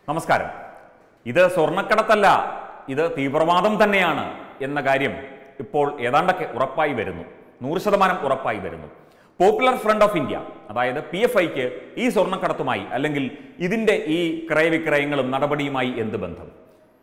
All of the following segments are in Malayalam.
നമസ്കാരം ഇത് സ്വർണ്ണക്കടത്തല്ല ഇത് തീവ്രവാദം തന്നെയാണ് എന്ന കാര്യം ഇപ്പോൾ ഏതാണ്ടൊക്കെ ഉറപ്പായി വരുന്നു നൂറ് ശതമാനം ഉറപ്പായി വരുന്നു പോപ്പുലർ ഫ്രണ്ട് ഓഫ് ഇന്ത്യ അതായത് പി എഫ് ഐക്ക് ഈ സ്വർണ്ണക്കടത്തുമായി അല്ലെങ്കിൽ ഇതിന്റെ ഈ ക്രയവിക്രയങ്ങളും നടപടിയുമായി എന്ത് ബന്ധം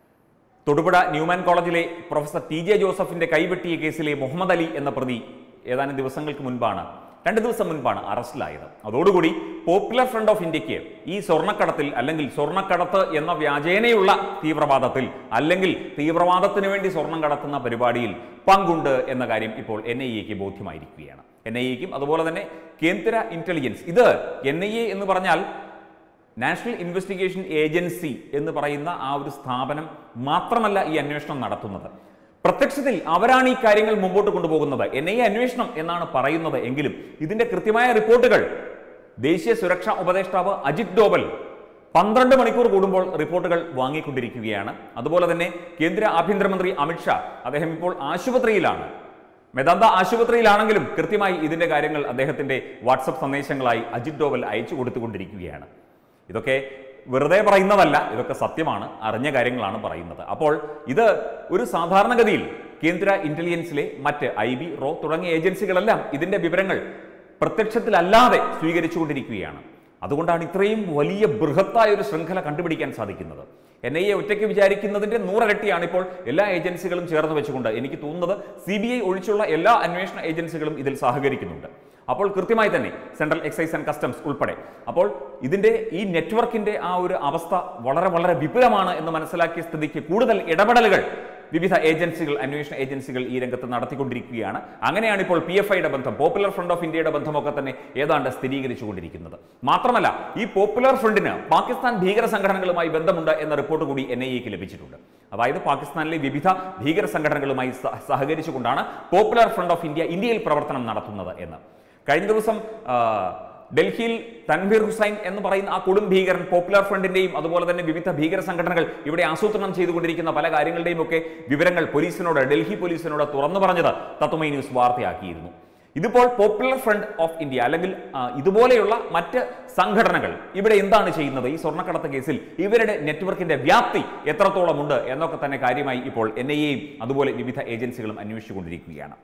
തൊടുപുഴ ന്യൂമാൻ കോളേജിലെ പ്രൊഫസർ ടി ജെ ജോസഫിന്റെ കൈവെട്ടിയ കേസിലെ മുഹമ്മദ് അലി എന്ന പ്രതി ഏതാനും ദിവസങ്ങൾക്ക് മുൻപാണ് രണ്ട് ദിവസം മുൻപാണ് അറസ്റ്റിലായത് അതോടുകൂടി പോപ്പുലർ ഫ്രണ്ട് ഓഫ് ഇന്ത്യക്ക് ഈ സ്വർണ്ണക്കടത്തിൽ അല്ലെങ്കിൽ സ്വർണ്ണക്കടത്ത് എന്ന വ്യാജേനയുള്ള തീവ്രവാദത്തിൽ അല്ലെങ്കിൽ തീവ്രവാദത്തിന് വേണ്ടി സ്വർണം കടത്തുന്ന പരിപാടിയിൽ പങ്കുണ്ട് എന്ന കാര്യം ഇപ്പോൾ എൻ ഐ എക്ക് ബോധ്യമായിരിക്കുകയാണ് എൻ ഐ എക്കും അതുപോലെ തന്നെ കേന്ദ്ര ഇന്റലിജൻസ് ഇത് എൻ ഐ എ എന്ന് പറഞ്ഞാൽ നാഷണൽ ഇൻവെസ്റ്റിഗേഷൻ ഏജൻസി എന്ന് പറയുന്ന ആ ഒരു സ്ഥാപനം മാത്രമല്ല ഈ അന്വേഷണം നടത്തുന്നത് പ്രത്യക്ഷത്തിൽ അവരാണ് ഈ കാര്യങ്ങൾ മുമ്പോട്ട് കൊണ്ടുപോകുന്നത് എൻ ഐ എ അന്വേഷണം എന്നാണ് പറയുന്നത് എങ്കിലും ഇതിന്റെ കൃത്യമായ റിപ്പോർട്ടുകൾ ദേശീയ സുരക്ഷാ ഉപദേഷ്ടാവ് അജിത് ഡോവൽ പന്ത്രണ്ട് മണിക്കൂർ കൂടുമ്പോൾ റിപ്പോർട്ടുകൾ വാങ്ങിക്കൊണ്ടിരിക്കുകയാണ് അതുപോലെ തന്നെ കേന്ദ്ര ആഭ്യന്തരമന്ത്രി അമിത്ഷാ അദ്ദേഹം ഇപ്പോൾ ആശുപത്രിയിലാണ് മെദാന്ത ആശുപത്രിയിലാണെങ്കിലും കൃത്യമായി ഇതിന്റെ കാര്യങ്ങൾ അദ്ദേഹത്തിന്റെ വാട്സപ്പ് സന്ദേശങ്ങളായി അജിത് ഡോവൽ അയച്ചു കൊടുത്തുകൊണ്ടിരിക്കുകയാണ് ഇതൊക്കെ വെറുതെ പറയുന്നതല്ല ഇതൊക്കെ സത്യമാണ് അറിഞ്ഞ കാര്യങ്ങളാണ് പറയുന്നത് അപ്പോൾ ഇത് ഒരു സാധാരണഗതിയിൽ കേന്ദ്ര ഇന്റലിജൻസിലെ മറ്റ് ഐ ബി റോ തുടങ്ങിയ ഏജൻസികളെല്ലാം ഇതിന്റെ വിവരങ്ങൾ പ്രത്യക്ഷത്തിലല്ലാതെ സ്വീകരിച്ചുകൊണ്ടിരിക്കുകയാണ് അതുകൊണ്ടാണ് ഇത്രയും വലിയ ബൃഹത്തായ ഒരു ശൃംഖല കണ്ടുപിടിക്കാൻ സാധിക്കുന്നത് എൻ ഐ എ ഒറ്റയ്ക്ക് വിചാരിക്കുന്നതിന്റെ നൂറരട്ടിയാണ് ഇപ്പോൾ എല്ലാ ഏജൻസികളും ചേർന്ന് വെച്ചുകൊണ്ട് എനിക്ക് തോന്നുന്നത് സി ബി ഐ ഒഴിച്ചുള്ള എല്ലാ അന്വേഷണ ഏജൻസികളും ഇതിൽ സഹകരിക്കുന്നുണ്ട് അപ്പോൾ കൃത്യമായി തന്നെ സെൻട്രൽ എക്സൈസ് ആൻഡ് കസ്റ്റംസ് ഉൾപ്പെടെ അപ്പോൾ ഇതിന്റെ ഈ നെറ്റ്വർക്കിന്റെ ആ ഒരു അവസ്ഥ വളരെ വളരെ വിപുലമാണ് എന്ന് മനസ്സിലാക്കിയ സ്ഥിതിക്ക് കൂടുതൽ ഇടപെടലുകൾ വിവിധ ഏജൻസികൾ അന്വേഷണ ഏജൻസികൾ ഈ രംഗത്ത് നടത്തിക്കൊണ്ടിരിക്കുകയാണ് അങ്ങനെയാണ് ഇപ്പോൾ പി എഫ് ഐയുടെ ബന്ധം പോപ്പുലർ ഫ്രണ്ട് ഓഫ് ഇന്ത്യയുടെ ബന്ധമൊക്കെ തന്നെ ഏതാണ്ട് സ്ഥിരീകരിച്ചുകൊണ്ടിരിക്കുന്നത് മാത്രമല്ല ഈ പോപ്പുലർ ഫ്രണ്ടിന് പാകിസ്ഥാൻ ഭീകര സംഘടനകളുമായി ബന്ധമുണ്ട് എന്ന റിപ്പോർട്ട് കൂടി എൻ ഐ എക്ക് ലഭിച്ചിട്ടുണ്ട് അതായത് പാകിസ്ഥാനിലെ വിവിധ ഭീകര സംഘടനകളുമായി സഹ- സഹകരിച്ചുകൊണ്ടാണ് പോപ്പുലർ ഫ്രണ്ട് ഓഫ് ഇന്ത്യ ഇന്ത്യയിൽ പ്രവർത്തനം നടത്തുന്നത് എന്ന് കഴിഞ്ഞ ദിവസം ആ, ഡൽഹിയിൽ തൻവീർ ഹുസൈൻ എന്ന് പറയുന്ന ആ കൊടും ഭീകരൻ പോപ്പുലർ ഫ്രണ്ടിന്റെയും അതുപോലെ തന്നെ വിവിധ ഭീകര സംഘടനകൾ ഇവിടെ ആസൂത്രണം ചെയ്തുകൊണ്ടിരിക്കുന്ന പല കാര്യങ്ങളുടെയും ഒക്കെ വിവരങ്ങൾ പോലീസിനോട് ഡൽഹി പോലീസിനോട് തുറന്നു പറഞ്ഞത് തത്വമൈ ന്യൂസ് വാർത്തയാക്കിയിരുന്നു ഇതിപ്പോൾ പോപ്പുലർ ഫ്രണ്ട് ഓഫ് ഇന്ത്യ അല്ലെങ്കിൽ ആ, ഇതുപോലെയുള്ള മറ്റ് സംഘടനകൾ ഇവിടെ എന്താണ് ചെയ്യുന്നത് ഈ സ്വർണ്ണക്കടത്ത് കേസിൽ ഇവരുടെ നെറ്റ്വർക്കിന്റെ വ്യാപ്തി എത്രത്തോളം ഉണ്ട് എന്നൊക്കെ തന്നെ കാര്യമായി ഇപ്പോൾ എൻ ഐ എയും അതുപോലെ വിവിധ ഏജൻസികളും അന്വേഷിച്ചുകൊണ്ടിരിക്കുകയാണ്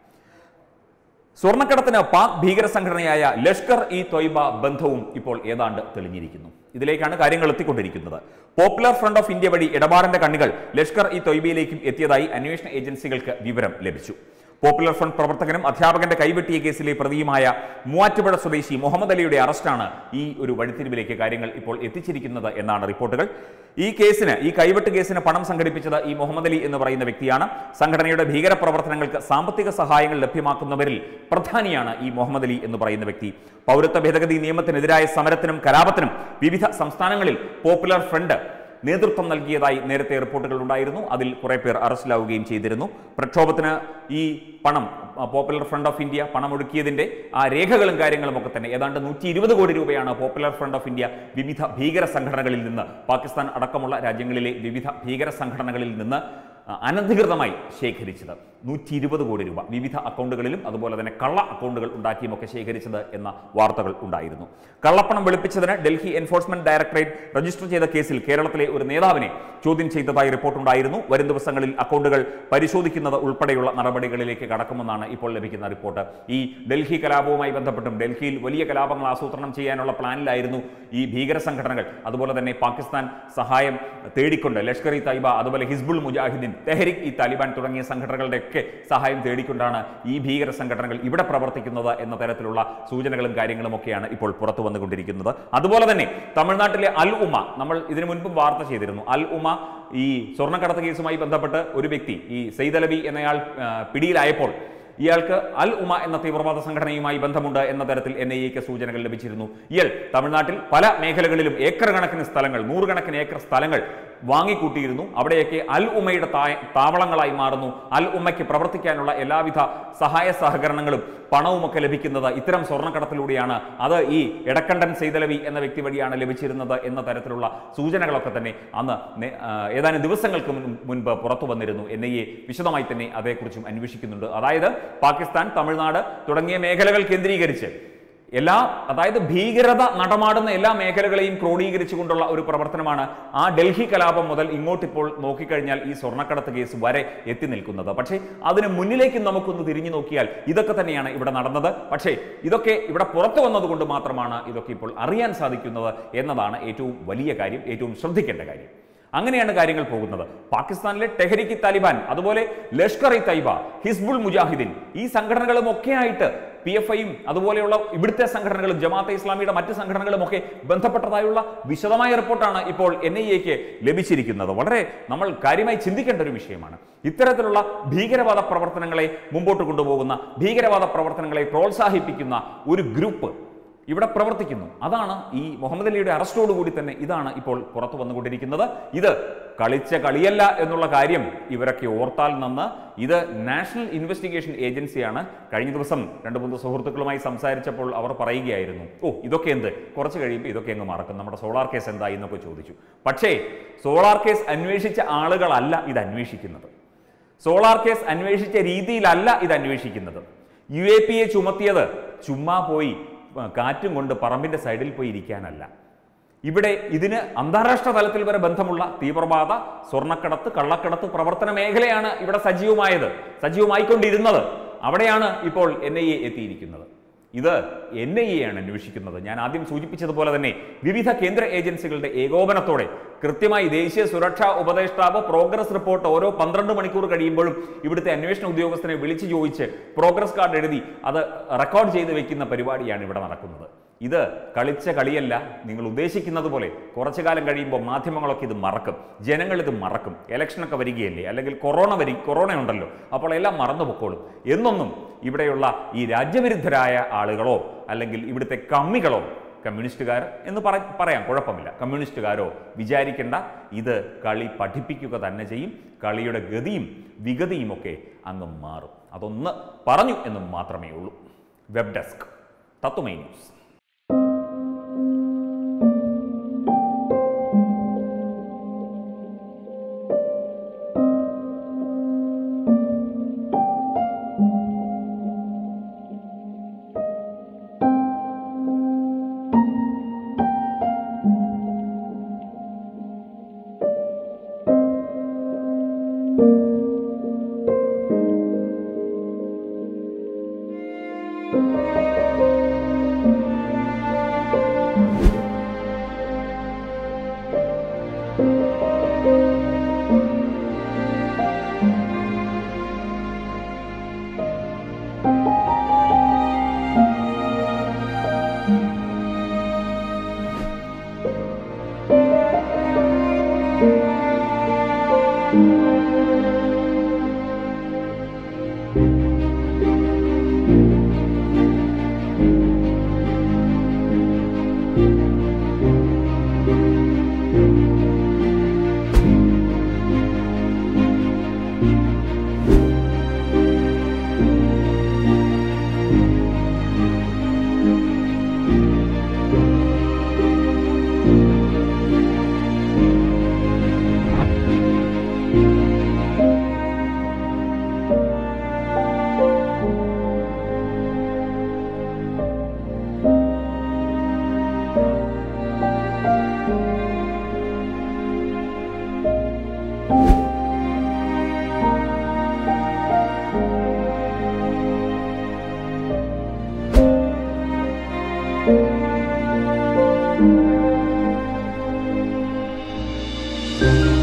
സ്വർണ്ണക്കടത്തിന് പാക് ഭീകര സംഘടനയായ ലഷ്കർ ഇ തൊയ്ബ ബന്ധവും ഇപ്പോൾ ഏതാണ്ട് തെളിഞ്ഞിരിക്കുന്നു ഇതിലേക്കാണ് കാര്യങ്ങൾ എത്തിക്കൊണ്ടിരിക്കുന്നത് പോപ്പുലർ ഫ്രണ്ട് ഓഫ് ഇന്ത്യ വഴി ഇടപാടിന്റെ കണ്ണികൾ ലഷ്കർ ഇ തൊയ്ബയിലേക്കും എത്തിയതായി അന്വേഷണ ഏജൻസികൾക്ക് വിവരം ലഭിച്ചു പോപ്പുലർ ഫ്രണ്ട് പ്രവർത്തകനും അധ്യാപകന്റെ കൈവെട്ടിയ കേസിലെ പ്രതിയുമായ മൂവാറ്റുപുഴ സ്വദേശി മുഹമ്മദ് അലിയുടെ അറസ്റ്റാണ് ഈ ഒരു വഴിത്തിരിവിലേക്ക് കാര്യങ്ങൾ ഇപ്പോൾ എത്തിച്ചിരിക്കുന്നത് എന്നാണ് റിപ്പോർട്ടുകൾ ഈ കേസിന് ഈ കൈവെട്ട് കേസിന് പണം സംഘടിപ്പിച്ചത് ഈ മുഹമ്മദ് അലി എന്ന് പറയുന്ന വ്യക്തിയാണ് സംഘടനയുടെ ഭീകര പ്രവർത്തനങ്ങൾക്ക് സാമ്പത്തിക സഹായങ്ങൾ ലഭ്യമാക്കുന്നവരിൽ പ്രധാനിയാണ് ഈ മുഹമ്മദ് അലി എന്ന് പറയുന്ന വ്യക്തി പൗരത്വ ഭേദഗതി നിയമത്തിനെതിരായ സമരത്തിനും കലാപത്തിനും വിവിധ സംസ്ഥാനങ്ങളിൽ പോപ്പുലർ ഫ്രണ്ട് നേതൃത്വം നൽകിയതായി നേരത്തെ റിപ്പോർട്ടുകൾ ഉണ്ടായിരുന്നു അതിൽ കുറെ പേർ അറസ്റ്റിലാവുകയും ചെയ്തിരുന്നു പ്രക്ഷോഭത്തിന് ഈ പണം ആ, പോപ്പുലർ ഫ്രണ്ട് ഓഫ് ഇന്ത്യ പണമൊടുക്കിയതിന്റെ ആ രേഖകളും കാര്യങ്ങളും ഒക്കെ തന്നെ ഏതാണ്ട് നൂറ്റി ഇരുപത് കോടി രൂപയാണ് പോപ്പുലർ ഫ്രണ്ട് ഓഫ് ഇന്ത്യ വിവിധ ഭീകര സംഘടനകളിൽ നിന്ന് പാകിസ്ഥാൻ അടക്കമുള്ള രാജ്യങ്ങളിലെ വിവിധ ഭീകര സംഘടനകളിൽ നിന്ന് ആ, അനധികൃതമായി ശേഖരിച്ചത് നൂറ്റി ഇരുപത് കോടി രൂപ വിവിധ അക്കൗണ്ടുകളിലും അതുപോലെ തന്നെ കള്ള അക്കൗണ്ടുകൾ ഉണ്ടാക്കിയുമൊക്കെ ശേഖരിച്ചത് എന്ന വാർത്തകൾ ഉണ്ടായിരുന്നു കള്ളപ്പണം വെളുപ്പിച്ചതിന് ഡൽഹി എൻഫോഴ്സ്മെന്റ് ഡയറക്ടറേറ്റ് രജിസ്റ്റർ ചെയ്ത കേസിൽ കേരളത്തിലെ ഒരു നേതാവിനെ ചോദ്യം ചെയ്തതായി റിപ്പോർട്ടുണ്ടായിരുന്നു വരും ദിവസങ്ങളിൽ അക്കൗണ്ടുകൾ പരിശോധിക്കുന്നത് ഉൾപ്പെടെയുള്ള നടപടികളിലേക്ക് കടക്കുമെന്നാണ് ഇപ്പോൾ ലഭിക്കുന്ന റിപ്പോർട്ട് ഈ ഡൽഹി കലാപവുമായി ബന്ധപ്പെട്ടും ഡൽഹിയിൽ വലിയ കലാപങ്ങൾ ആസൂത്രണം ചെയ്യാനുള്ള പ്ലാനിലായിരുന്നു ഈ ഭീകര സംഘടനകൾ അതുപോലെ തന്നെ പാകിസ്ഥാൻ സഹായം തേടിക്കൊണ്ട് ലഷ്കർ ഇ തൈബ അതുപോലെ ഹിസ്ബുൾ മുജാഹിദ്ദീൻ തെഹരിക് ഇ താലിബാൻ തുടങ്ങിയ സംഘടനകളുടെയൊക്കെ സഹായം തേടിക്കൊണ്ടാണ് ഈ ഭീകര സംഘടനകൾ ഇവിടെ പ്രവർത്തിക്കുന്നത് എന്ന തരത്തിലുള്ള സൂചനകളും കാര്യങ്ങളും ഒക്കെയാണ് ഇപ്പോൾ പുറത്തു വന്നുകൊണ്ടിരിക്കുന്നത് അതുപോലെ തന്നെ തമിഴ്നാട്ടിലെ അൽ ഉമ നമ്മൾ ഇതിനു മുൻപും വാർത്ത ചെയ്തിരുന്നു അൽ ഉമ ഈ സ്വർണ്ണക്കടത്ത് കേസുമായി ബന്ധപ്പെട്ട് ഒരു വ്യക്തി ഈ സെയ്ദ് അലവി എന്നയാൾ ആ, പിടിയിലായപ്പോൾ ഇയാൾക്ക് അൽ ഉമ എന്ന തീവ്രവാദ സംഘടനയുമായി ബന്ധമുണ്ട് എന്ന തരത്തിൽ എൻ ഐ എക്ക് സൂചനകൾ ലഭിച്ചിരുന്നു ഇയാൾ തമിഴ്നാട്ടിൽ പല മേഖലകളിലും ഏക്കർ കണക്കിന് സ്ഥലങ്ങൾ നൂറുകണക്കിന് ഏക്കർ സ്ഥലങ്ങൾ വാങ്ങിക്കൂട്ടിയിരുന്നു അവിടെയൊക്കെ അൽ ഉമയുടെ താ- താവളങ്ങളായി മാറുന്നു അൽ ഉമ്മയ്ക്ക് പ്രവർത്തിക്കാനുള്ള എല്ലാവിധ സഹായ സഹകരണങ്ങളും പണവുമൊക്കെ ലഭിക്കുന്നത് ഇത്തരം സ്വർണ്ണക്കടത്തിലൂടെയാണ് അത് ഈ എടക്കണ്ടൻ സെയ്തലവി എന്ന വ്യക്തി വഴിയാണ് ലഭിച്ചിരുന്നത് എന്ന തരത്തിലുള്ള സൂചനകളൊക്കെ തന്നെ അന്ന് നേ- ആ, ഏതാനും ദിവസങ്ങൾക്ക് മുൻ- മുൻപ് പുറത്തു വന്നിരുന്നു എൻ ഐ എ വിശദമായി തന്നെ അതേക്കുറിച്ചും അന്വേഷിക്കുന്നുണ്ട് അതായത് പാകിസ്ഥാൻ തമിഴ്നാട് തുടങ്ങിയ മേഖലകൾ കേന്ദ്രീകരിച്ച് എല്ലാ അതായത് ഭീകരത നടമാടുന്ന എല്ലാ മേഖലകളെയും ക്രോഡീകരിച്ചുകൊണ്ടുള്ള ഒരു പ്രവർത്തനമാണ് ആ ഡൽഹി കലാപം മുതൽ ഇങ്ങോട്ടിപ്പോൾ നോക്കിക്കഴിഞ്ഞാൽ ഈ സ്വർണ്ണക്കടത്ത് കേസ് വരെ എത്തി നിൽക്കുന്നത് പക്ഷേ അതിന് മുന്നിലേക്ക് നമുക്കൊന്ന് തിരിഞ്ഞു നോക്കിയാൽ ഇതൊക്കെ തന്നെയാണ് ഇവിടെ നടന്നത് പക്ഷേ ഇതൊക്കെ ഇവിടെ പുറത്തു വന്നതുകൊണ്ട് മാത്രമാണ് ഇതൊക്കെ ഇപ്പോൾ അറിയാൻ സാധിക്കുന്നത് എന്നതാണ് ഏറ്റവും വലിയ കാര്യം ഏറ്റവും ശ്രദ്ധിക്കേണ്ട കാര്യം അങ്ങനെയാണ് കാര്യങ്ങൾ പോകുന്നത് പാകിസ്ഥാനിലെ ടെഹരിക്ക് താലിബാൻ അതുപോലെ ലഷ്കർ ഇ തൈബ ഹിസ്ബുൾ മുജാഹിദീൻ ഈ സംഘടനകളും ഒക്കെ ആയിട്ട് പി എഫ് ഐയും അതുപോലെയുള്ള ഇവിടുത്തെ സംഘടനകളും ജമാഅത്തെ ഇസ്ലാമിയുടെ മറ്റ് സംഘടനകളും ഒക്കെ ബന്ധപ്പെട്ടതായുള്ള വിശദമായ റിപ്പോർട്ടാണ് ഇപ്പോൾ എൻ ഐ എക്ക് ലഭിച്ചിരിക്കുന്നത് വളരെ നമ്മൾ കാര്യമായി ചിന്തിക്കേണ്ട ഒരു വിഷയമാണ് ഇത്തരത്തിലുള്ള ഭീകരവാദ പ്രവർത്തനങ്ങളെ മുമ്പോട്ട് കൊണ്ടുപോകുന്ന ഭീകരവാദ പ്രവർത്തനങ്ങളെ പ്രോത്സാഹിപ്പിക്കുന്ന ഒരു ഗ്രൂപ്പ് ഇവിടെ പ്രവർത്തിക്കുന്നു അതാണ് ഈ മുഹമ്മദ് അലിയുടെ അറസ്റ്റോടുകൂടി തന്നെ ഇതാണ് ഇപ്പോൾ പുറത്തു വന്നുകൊണ്ടിരിക്കുന്നത് ഇത് കളിച്ച കളിയല്ല എന്നുള്ള കാര്യം ഇവരൊക്കെ ഓർത്താൽ നിന്ന് ഇത് നാഷണൽ ഇൻവെസ്റ്റിഗേഷൻ ഏജൻസിയാണ് കഴിഞ്ഞ ദിവസം രണ്ട് മൂന്ന് സുഹൃത്തുക്കളുമായി സംസാരിച്ചപ്പോൾ അവർ പറയുകയായിരുന്നു ഓ ഇതൊക്കെ എന്ത് കുറച്ച് കഴിയുമ്പോൾ ഇതൊക്കെ അങ്ങ് മറക്കും നമ്മുടെ സോളാർ കേസ് എന്തായി എന്നൊക്കെ ചോദിച്ചു പക്ഷേ സോളാർ കേസ് അന്വേഷിച്ച ആളുകളല്ല ഇത് അന്വേഷിക്കുന്നത് സോളാർ കേസ് അന്വേഷിച്ച രീതിയിലല്ല ഇത് അന്വേഷിക്കുന്നത് യു എ പി എ ചുമത്തിയത് ചുമ്മാ പോയി ആ, കാറ്റും കൊണ്ട് പറമ്പിന്റെ സൈഡിൽ പോയി ഇരിക്കാനല്ല ഇവിടെ ഇതിന് അന്താരാഷ്ട്ര തലത്തിൽ വരെ ബന്ധമുള്ള തീവ്രവാദ സ്വർണ്ണക്കടത്ത് കള്ളക്കടത്ത് പ്രവർത്തന മേഖലയാണ് ഇവിടെ സജീവമായത് സജീവമായിക്കൊണ്ടിരുന്നത് അവിടെയാണ് ഇപ്പോൾ എൻ ഐ എ എത്തിയിരിക്കുന്നത് ഇത് എൻ ഐ എ ആണ് അന്വേഷിക്കുന്നത് ഞാൻ ആദ്യം സൂചിപ്പിച്ചതുപോലെ തന്നെ വിവിധ കേന്ദ്ര ഏജൻസികളുടെ ഏകോപനത്തോടെ കൃത്യമായി ദേശീയ സുരക്ഷാ ഉപദേഷ്ടാവ് പ്രോഗ്രസ് റിപ്പോർട്ട് ഓരോ പന്ത്രണ്ട് മണിക്കൂർ കഴിയുമ്പോഴും ഇവിടുത്തെ അന്വേഷണ ഉദ്യോഗസ്ഥനെ വിളിച്ചു ചോദിച്ച് പ്രോഗ്രസ് കാർഡ് എഴുതി അത് റെക്കോർഡ് ചെയ്ത് വെക്കുന്ന പരിപാടിയാണ് ഇവിടെ നടക്കുന്നത് ഇത് കളിച്ച കളിയല്ല നിങ്ങൾ ഉദ്ദേശിക്കുന്നത് പോലെ കുറച്ചു കാലം കഴിയുമ്പോൾ മാധ്യമങ്ങളൊക്കെ ഇത് മറക്കും ജനങ്ങൾ ഇത് മറക്കും ഇലക്ഷനൊക്കെ വരികയല്ലേ അല്ലെങ്കിൽ കൊറോണ വരി കൊറോണ ഉണ്ടല്ലോ അപ്പോൾ എല്ലാം മറന്നു പൊക്കോളും എന്നൊന്നും ഇവിടെയുള്ള ഈ രാജ്യവിരുദ്ധരായ ആളുകളോ അല്ലെങ്കിൽ ഇവിടുത്തെ കമ്മികളോ കമ്മ്യൂണിസ്റ്റുകാർ എന്ന് പറ പറയാം കുഴപ്പമില്ല കമ്മ്യൂണിസ്റ്റുകാരോ വിചാരിക്കേണ്ട ഇത് കളി പഠിപ്പിക്കുക തന്നെ ചെയ്യും കളിയുടെ ഗതിയും വിഗതിയും ഒക്കെ അങ്ങ് മാറും അതൊന്ന് പറഞ്ഞു എന്ന് മാത്രമേ ഉള്ളൂ web desk Tatwamayi news thank you